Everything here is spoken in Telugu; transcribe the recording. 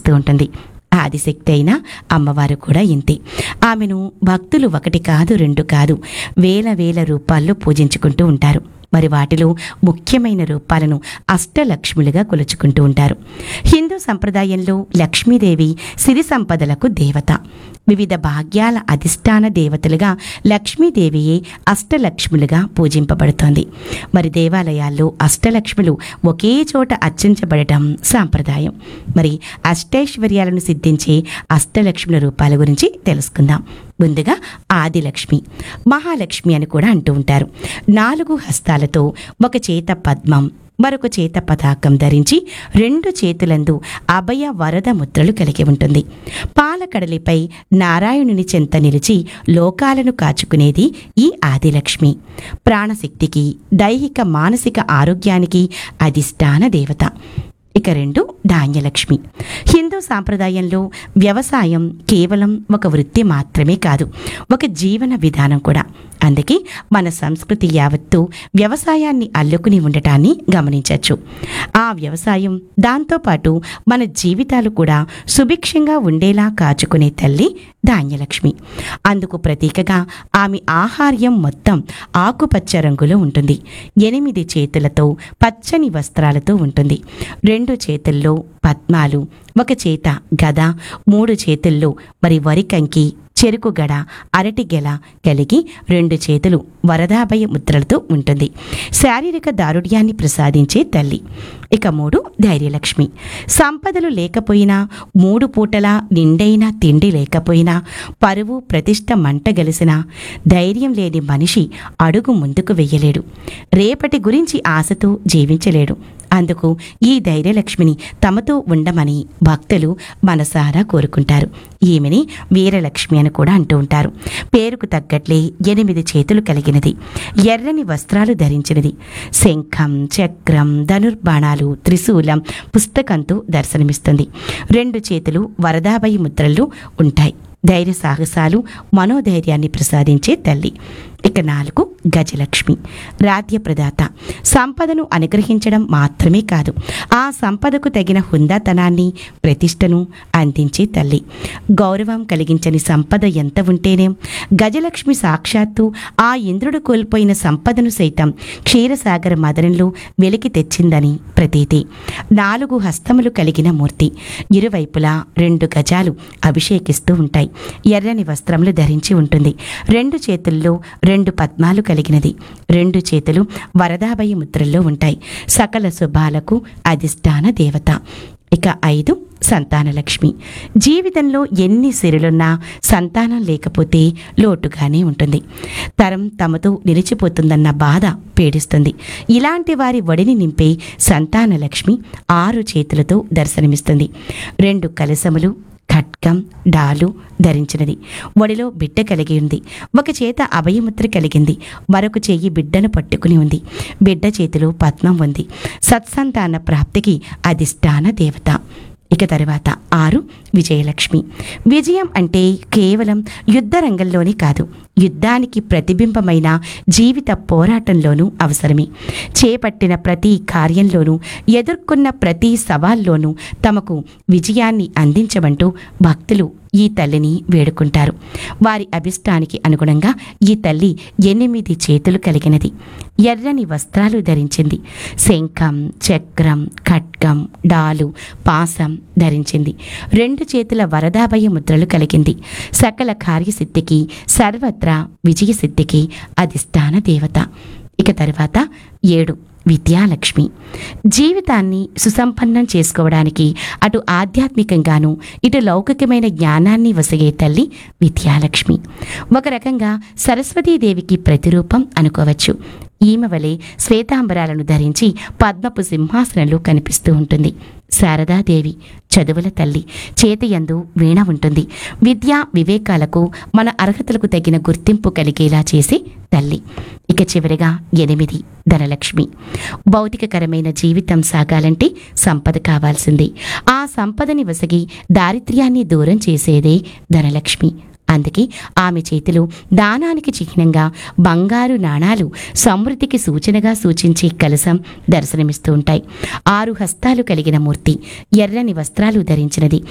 కనిపిస్తూ ఉంటుంది ఆదిశక్తి అయిన అమ్మవారు కూడా ఇంతే ఆమెను భక్తులు ఒకటి కాదు రెండు కాదు వేల వేల రూపాల్లో పూజించుకుంటూ ఉంటారు మరి వాటిలో ముఖ్యమైన రూపాలను అష్టలక్ష్ములుగా కొలుచుకుంటూ ఉంటారు హిందూ సంప్రదాయంలో లక్ష్మీదేవి సిరి సంపదలకు దేవత వివిధ భాగ్యాల అధిష్టాన దేవతలుగా లక్ష్మీదేవియే అష్టలక్ష్ములుగా పూజింపబడుతోంది మరి దేవాలయాల్లో అష్టలక్ష్ములు ఒకే చోట అర్చించబడటం సాంప్రదాయం మరి అష్టైశ్వర్యాలను సిద్ధించే అష్టలక్ష్ముల రూపాల గురించి తెలుసుకుందాం ముందుగా ఆదిలక్ష్మి మహాలక్ష్మి అని కూడా అంటూ ఉంటారు నాలుగు హస్తాలతో ఒక చేత పద్మం మరొక చేత పతాకం ధరించి రెండు చేతులందు అభయ వరద ముద్రలు కలిగి ఉంటుంది పాలకడలిపై నారాయణుని చెంత నిలిచి లోకాలను కాచుకునేది ఈ ఆదిలక్ష్మి ప్రాణశక్తికి దైహిక మానసిక ఆరోగ్యానికి అధిష్టాన దేవత ఇక రెండు ధాన్యలక్ష్మి హిందూ సాంప్రదాయంలో వ్యవసాయం కేవలం ఒక వృత్తి మాత్రమే కాదు ఒక జీవన విధానం కూడా అందుకే మన సంస్కృతి యావత్తు వ్యవసాయాన్ని అల్లుకుని ఉండటాన్ని గమనించవచ్చు ఆ వ్యవసాయం దాంతోపాటు మన జీవితాలు కూడా సుభిక్షంగా ఉండేలా కాచుకునే తల్లి ధాన్యలక్ష్మి అందుకు ప్రతీకగా ఆమె ఆహార్యం మొత్తం ఆకుపచ్చ రంగులో ఉంటుంది ఎనిమిది చేతులతో పచ్చని వస్త్రాలతో ఉంటుంది రెండు చేతుల్లో పద్మాలు ఒక చేత గద మూడు చేతుల్లో మరి వరికంకి చెరుకు గడ అరటి గెల కలిగి రెండు చేతులు వరదాభయ ముద్రలతో ఉంటుంది శారీరక దారుఢ్యాన్ని ప్రసాదించే తల్లి ఇక మూడు ధైర్యలక్ష్మి సంపదలు లేకపోయినా మూడు పూటల నిండైన తిండి లేకపోయినా పరువు ప్రతిష్ట మంట గలిసిన ధైర్యం లేని మనిషి అడుగు ముందుకు వెయ్యలేడు రేపటి గురించి ఆశతో జీవించలేడు అందుకు ఈ ధైర్యలక్ష్మిని తమతో ఉండమని భక్తులు మనసారా కోరుకుంటారు ఈమెని వీరలక్ష్మి అని కూడా అంటూ ఉంటారు పేరుకు తగ్గట్లే ఎనిమిది చేతులు కలిగినది ఎర్రని వస్త్రాలు ధరించినది శంఖం చక్రం ధనుర్బాణాలు త్రిశూలం పుస్తకంతో దర్శనమిస్తుంది రెండు చేతులు వరదాభయ ముద్రలు ఉంటాయి ధైర్య సాహసాలు మనోధైర్యాన్ని ప్రసాదించే తల్లి ఇక నాలుగు గజలక్ష్మి రాధ్య ప్రదాత సంపదను అనుగ్రహించడం మాత్రమే కాదు ఆ సంపదకు తగిన హుందాతనాన్ని ప్రతిష్టను అందించే తల్లి గౌరవం కలిగించని సంపద ఎంత ఉంటేనే గజలక్ష్మి సాక్షాత్తు ఆ ఇంద్రుడు కోల్పోయిన సంపదను సైతం క్షీరసాగర మదనంలో వెలికి తెచ్చిందని ప్రతీతి నాలుగు హస్తములు కలిగిన మూర్తి ఇరువైపులా రెండు గజాలు అభిషేకిస్తూ ఉంటాయి ఎర్రని వస్త్రములు ధరించి ఉంటుంది రెండు చేతుల్లో రెండు పద్మాలు కలిగినది రెండు చేతులు వరదాభయ ముద్రల్లో ఉంటాయి సకల శుభాలకు అధిష్టాన దేవత ఇక ఐదు సంతానలక్ష్మి జీవితంలో ఎన్ని సిరులున్నా సంతానం లేకపోతే లోటుగానే ఉంటుంది తరం తమతో నిలిచిపోతుందన్న బాధ పీడిస్తుంది ఇలాంటి వారి వడిని నింపే సంతానలక్ష్మి ఆరు చేతులతో దర్శనమిస్తుంది రెండు కలసములు ఖడ్గం డాలు ధరించినది ఒడిలో బిడ్డ కలిగి ఉంది ఒక చేత అభయముద్ర కలిగింది మరొక చెయ్యి బిడ్డను పట్టుకుని ఉంది బిడ్డ చేతిలో పద్మం ఉంది సత్సంతాన ప్రాప్తికి అధిష్టాన దేవత ఇక తర్వాత ఆరు విజయలక్ష్మి విజయం అంటే కేవలం యుద్ధ రంగంలోనే కాదు యుద్ధానికి ప్రతిబింబమైన జీవిత పోరాటంలోనూ అవసరమే చేపట్టిన ప్రతి కార్యంలోనూ ఎదుర్కొన్న ప్రతి సవాల్లోనూ తమకు విజయాన్ని అందించమంటూ భక్తులు ఈ తల్లిని వేడుకుంటారు వారి అభిష్టానికి అనుగుణంగా ఈ తల్లి ఎనిమిది చేతులు కలిగినది ఎర్రని వస్త్రాలు ధరించింది శంఖం చక్రం ఖడ్గం డాలు పాసం ధరించింది రెండు చేతుల వరదాభయ ముద్రలు కలిగింది సకల కార్యసిద్ధికి సర్వత్రా విజయసిద్ధికి అధిష్టాన దేవత ఇక తర్వాత ఏడు విద్యాలక్ష్మి జీవితాన్ని సుసంపన్నం చేసుకోవడానికి అటు ఆధ్యాత్మికంగాను ఇటు లౌకికమైన జ్ఞానాన్ని వసగే తల్లి విద్యాలక్ష్మి ఒక రకంగా సరస్వతీదేవికి ప్రతిరూపం అనుకోవచ్చు ఈమె వలె శ్వేతాంబరాలను ధరించి పద్మపు సింహాసనంలో కనిపిస్తూ ఉంటుంది శారదాదేవి చదువుల తల్లి చేతియందు వీణ ఉంటుంది విద్యా వివేకాలకు మన అర్హతలకు తగిన గుర్తింపు కలిగేలా చేసే తల్లి ఇక చివరిగా ఎనిమిది ధనలక్ష్మి భౌతికకరమైన జీవితం సాగాలంటే సంపద కావాల్సింది ఆ సంపదని వసగి దారిద్ర్యాన్ని దూరం చేసేదే ధనలక్ష్మి అందుకే ఆమె చేతిలో దానానికి చిహ్నంగా బంగారు నాణాలు సమృద్ధికి సూచనగా సూచించే కలసం దర్శనమిస్తూ ఉంటాయి ఆరు హస్తాలు కలిగిన మూర్తి ఎర్రని వస్త్రాలు ధరించినది